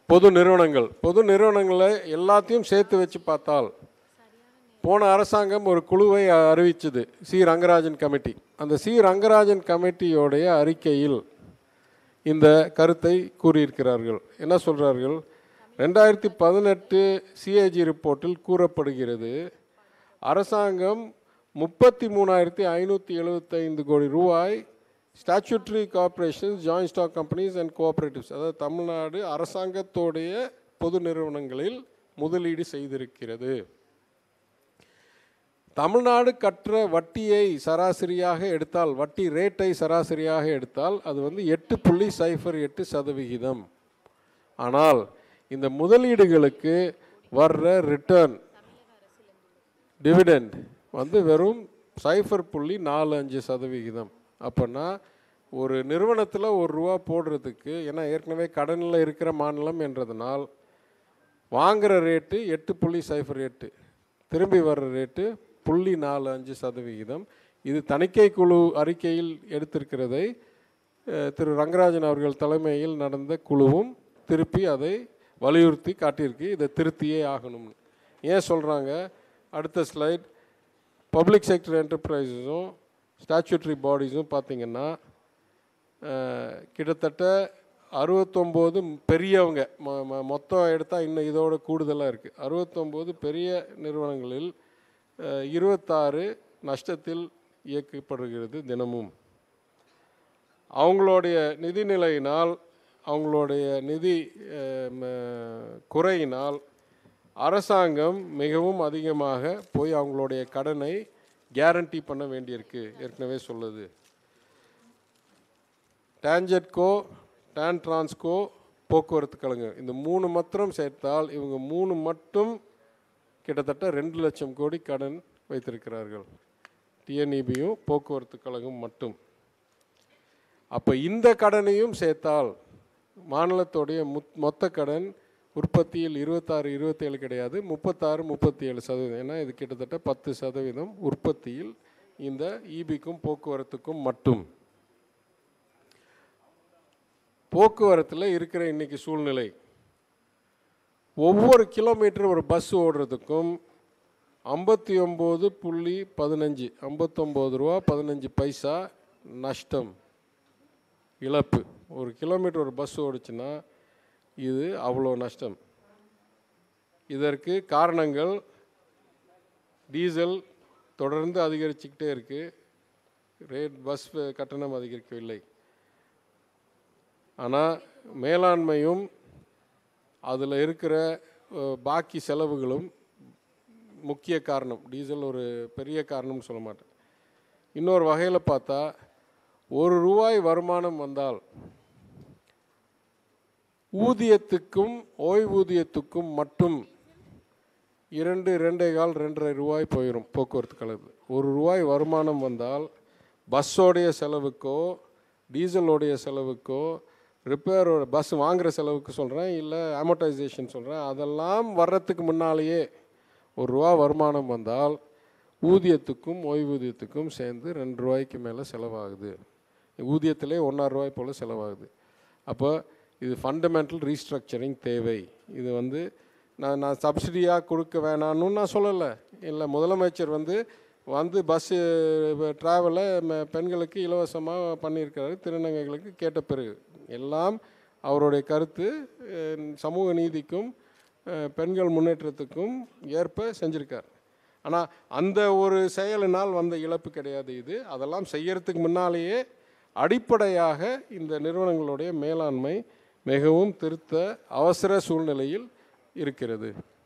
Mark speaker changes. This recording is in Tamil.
Speaker 1: பொது நிறுவனங்கள் பொது நிறுவனங்களை எல்லாத்தையும் சேர்த்து வச்சு பார்த்தால் போன அரசாங்கம் ஒரு குழுவை அறிவிச்சது சி ரங்கராஜன் கமிட்டி அந்த சி ரங்கராஜன் கமிட்டியோடைய அறிக்கையில் இந்த கருத்தை கூறியிருக்கிறார்கள் என்ன சொல்கிறார்கள் ரெண்டாயிரத்தி பதினெட்டு சிஏஜி ரிப்போர்ட்டில் கூறப்படுகிறது அரசாங்கம் முப்பத்தி மூணாயிரத்தி ஐநூற்றி எழுபத்தைந்து கோடி ரூபாய் statutory corporations joint stock companies and cooperatives அதாவது தமிழ்நாடு அரசாங்கத்தோடைய பொது நிறுவனங்களில் முதலீடு செய்திருக்கிறது தமிழ்நாடு கற்ற வட்டியை சராசரியாக எடுத்தால் வட்டி ரேட்டை சராசரியாக எடுத்தால் அது வந்து எட்டு புள்ளி சைஃபர் எட்டு சதவிகிதம் ஆனால் இந்த முதலீடுகளுக்கு வர்ற ரிட்டர்ன் டிவிடெண்ட் வந்து வெறும் சைஃபர் புள்ளி நாலு அஞ்சு சதவிகிதம் அப்போன்னா ஒரு நிறுவனத்தில் ஒரு ரூபா போடுறதுக்கு ஏன்னா ஏற்கனவே கடனில் இருக்கிற மாநிலம் என்றதுனால் வாங்குகிற ரேட்டு எட்டு புள்ளி சைஃபர் எட்டு திரும்பி வர்ற ரேட்டு புள்ளி நாலு அஞ்சு சதவிகிதம் இது தணிக்கை குழு அறிக்கையில் எடுத்திருக்கிறதை அஹ், திரு ரங்கராஜன் அவர்கள் தலைமையில் நடந்த குழுவும் திருப்பி அதை வலியுறுத்தி காட்டியிருக்கு இதை திருத்தியே ஆகணும்னு ஏன் சொல்கிறாங்க அடுத்த ஸ்லைட் பப்ளிக் செக்டர் என்டர்பிரைஸஸும் ஸ்டாச்சுட்ரி பாடிஸும் பார்த்தீங்கன்னா அஹ், கிட்டத்தட்ட அறுபத்தொம்போது பெரியவங்க மொ- மொ- மொத்தம் எடுத்தால் இன்னும் இதோட கூடுதலாக இருக்குது அறுபத்தொம்போது பெரிய நிறுவனங்களில் அஹ், இருபத்தாறு நஷ்டத்தில் இயக்கப்படுகிறது தினமும் அவங்களுடைய நிதிநிலையினால் அவங்களுடைய நிதி அஹ், ம- குறையினால் அரசாங்கம் மிகவும் அதிகமாக போய் அவங்களுடைய கடனை கேரண்டி பண்ண வேண்டியிருக்கு ஏற்கனவே சொல்லுது டான்ஜெட்கோ டான் டிரான்ஸ்கோ போக்குவரத்து கழகம் இந்த மூணு மாத்திரம் சேர்த்தால் இவங்க மூணு மட்டும் கிட்டத்தட்ட ரெண்டு லட்சம் கோடி கடன் வைத்திருக்கிறார்கள் டிஎன்இபியும் போக்குவரத்து கழகம் மட்டும் அப்போ இந்த கடனையும் சேர்த்தால் மாநிலத்தோடைய முத் மொத்த கடன் உற்பத்தியில் இருபத்தாறு இருபத்தேழு கிடையாது முப்பத்தாறு முப்பத்தி ஏழு சதவீதம் ஏன்னா இது கிட்டத்தட்ட பத்து சதவீதம் உற்பத்தியில் இந்த ஈபிக்கும் போக்குவரத்துக்கும் மட்டும் போக்குவரத்தில் இருக்கிற இன்னைக்கு சூழ்நிலை ஒவ்வொரு கிலோமீட்டர் ஒரு பஸ் ஓடுறதுக்கும் ஐம்பத்தி ஒம்பது புள்ளி பதினஞ்சு ஐம்பத்தொம்போது ரூபா பதினஞ்சு பைசா நஷ்டம் இழப்பு ஒரு கிலோமீட்டர் ஒரு பஸ் ஓடுச்சுன்னா இது அவ்வளோ நஷ்டம் இதற்கு காரணங்கள் டீசல் தொடர்ந்து அதிகரிச்சுக்கிட்டே இருக்குது ரேட் பஸ் கட்டணம் அதிகரிக்கவில்லை ஆனால் மேலாண்மையும் அதில் இருக்கிற அஹ், பாக்கி செலவுகளும் முக்கிய காரணம் டீசல் ஒரு பெரிய காரணம்னு சொல்ல மாட்டேன் இன்னொரு வகையில் பார்த்தா ஒரு ரூபாய் வருமானம் வந்தால் ஊதியத்துக்கும் ஓய்வூதியத்துக்கும் மட்டும் இரண்டு ரெண்டே கால் ரெண்டரை ரூபாய் போயிடும் போக்குவரத்து கழகத்தில் ஒரு ரூபாய் வருமானம் வந்தால் பஸ்ஸோடைய செலவுக்கோ டீசலோடைய செலவுக்கோ ரிப்பேரோட பஸ் வாங்குகிற செலவுக்கு சொல்கிறேன் இல்லை அமோட்டைசேஷன் சொல்கிறேன் அதெல்லாம் வர்றதுக்கு முன்னாலேயே ஒரு ரூபா வருமானம் வந்தால் ஊதியத்துக்கும் ஓய்வூதியத்துக்கும் சேர்ந்து ரெண்டு ரூபாய்க்கு மேலே செலவாகுது ஊதியத்திலே ஒன்றரை ரூபாய் போல் செலவாகுது அப்போ இது ஃபண்டமெண்டல் ரீஸ்ட்ரக்சரிங் தேவை இது வந்து நான் நான் சப்சிடியாக கொடுக்க வேணான்னு நான் சொல்லலை இல்லை முதலமைச்சர் வந்து வந்து பஸ்ஸு ட்ராவலை பெண்களுக்கு இலவசமாக பண்ணியிருக்கிறாரு திருநங்கைகளுக்கு கேட்ட பிறகு எல்லாம் அவருடைய கருத்து அஹ், சமூக நீதிக்கும் அஹ், பெண்கள் முன்னேற்றத்துக்கும் ஏற்ப செஞ்சுருக்கார் ஆனால் அந்த ஒரு செயலினால் வந்த இழப்பு கிடையாது இது அதெல்லாம் செய்யறதுக்கு முன்னாலேயே அடிப்படையாக இந்த நிறுவனங்களுடைய மேலாண்மை மிகவும் திருத்த அவசர சூழ்நிலையில் இருக்கிறது